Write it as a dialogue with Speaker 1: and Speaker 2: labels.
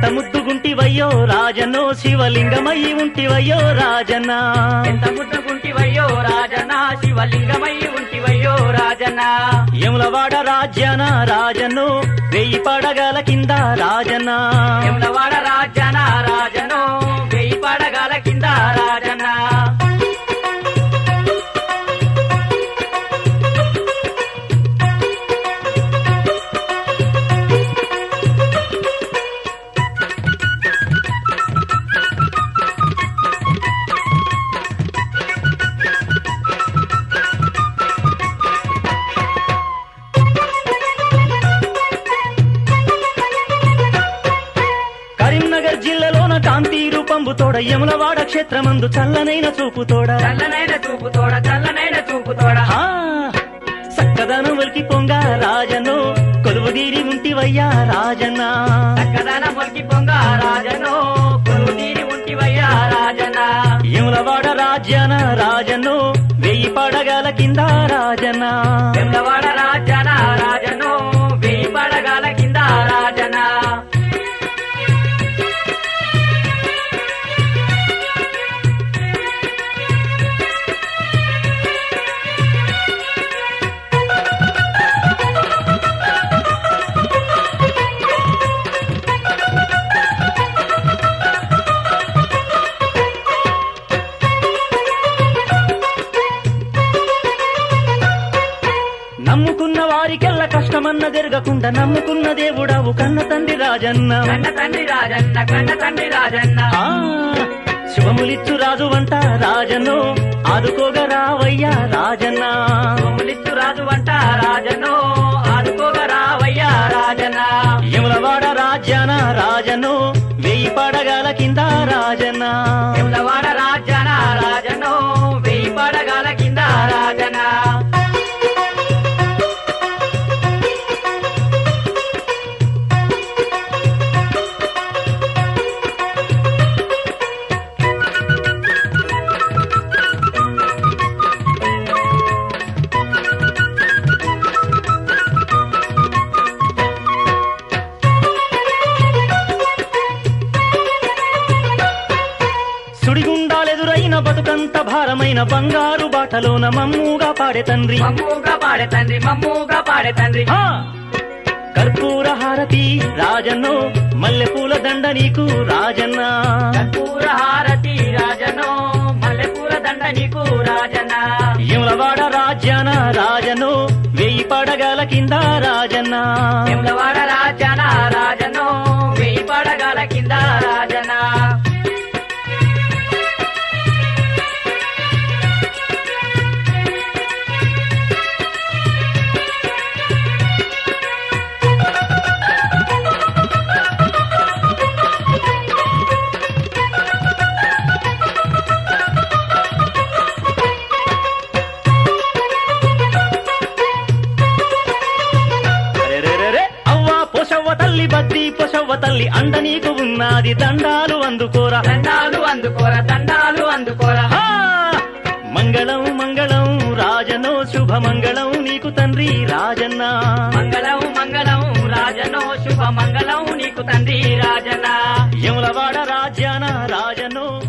Speaker 1: ఎంత ముద్దుగుంటివయ్యో రాజన్నో శివలింగమయ్యి ఉంటివయ్యో రాజన్నా
Speaker 2: ఎంత ముద్దుగుంటివయ్యో రాజన్న శివలింగమై ఉంటివయ్యో రాజన్న
Speaker 1: యములవాడ రాజ్యాన రాజను వెయ్యి పడగల కింద రాజన్నా
Speaker 2: యములవాడ రాజన రాజను వెయ్యి పడగల కింద రాజన్న
Speaker 1: కరీంనగర్ జిల్లాలోన కాంతి రూపంబుతోడ యములవాడ క్షేత్రమందు చల్లనైన చూపుతోడ
Speaker 2: చల్లనైన చూపుతోడ చల్లనైన చూపుతోడ
Speaker 1: ఆ, సక్కదనం వలికి పొంగ రాజను కొలువుదీరి ఉంటివయ్యా రాజన్నా
Speaker 2: చక్కదన మొలికి పొంగ రాజను కొలుదీరి ఉంటివయ్యా రాజన్న
Speaker 1: యములవాడ రాజ్యాన రాజను వెయ్యి పడగల కింద రాజన్నా
Speaker 2: యములవాడ రాజన రాజను వెయ్యి పడగల కింద రాజన
Speaker 1: నమ్ముకున్న వారికెల్ల కష్టమన్న జరగకుండా నమ్ముకున్న దేవుడవు కన్న తండ్రి రాజన్న
Speaker 2: కన్న తండ్రి రాజన్న కన్న తండ్రి రాజన్న
Speaker 1: ఆ, శుభములిచ్చు రాజు వంట రాజను ఆదుకోగా రావయ్యా రాజన్న
Speaker 2: సోములిత్తు రాజు వంట రాజను ఆదుకోగా రావయ్యా రాజన్న
Speaker 1: యములవాడ రాజ్యాన రాజను వెయ్యి పడగల కింద రాజన్న
Speaker 2: యములవాడ రాజన రాజను వెయ్యి పడగల కింద రాజన
Speaker 1: సుడిగుండాలెదురైన బతుకంత భారమైన బంగారు బాటలోన మమ్ముగా పాడే తండ్రి
Speaker 2: మమ్ముగా పాడే తండ్రి మమ్ముగా పాడే తండ్రి
Speaker 1: ఆ! కర్పూర హారతి రాజన్నో మల్లెపూల దండ నీకు రాజన్న
Speaker 2: కర్పూర హారతి రాజను మల్లెపూల దండ నీకు రాజన
Speaker 1: యములవాడ రాజ్యాన రాజను వెయ్యి పడగల కింద రాజన్న
Speaker 2: యములవాడ రాజన రాజను వెయ్యి పడగల కింద రాజన
Speaker 1: రెరెరెరె, అవ్వా పొసవ్వ తల్లి బద్ది పొసవ్వ తల్లి అండ నీకు ఉన్నది దండాలు అందుకోరా
Speaker 2: దండాలు అందుకోర దండాలు అందుకోర
Speaker 1: ఆ! మంగళం మంగళం రాజనో శుభమంగళం నీకు తండ్రి రాజన్న
Speaker 2: మంగళం మంగళం రాజనో శుభ మంగళం నీకు తండ్రి రాజన
Speaker 1: యములవాడ రాజ్యాన రాజనో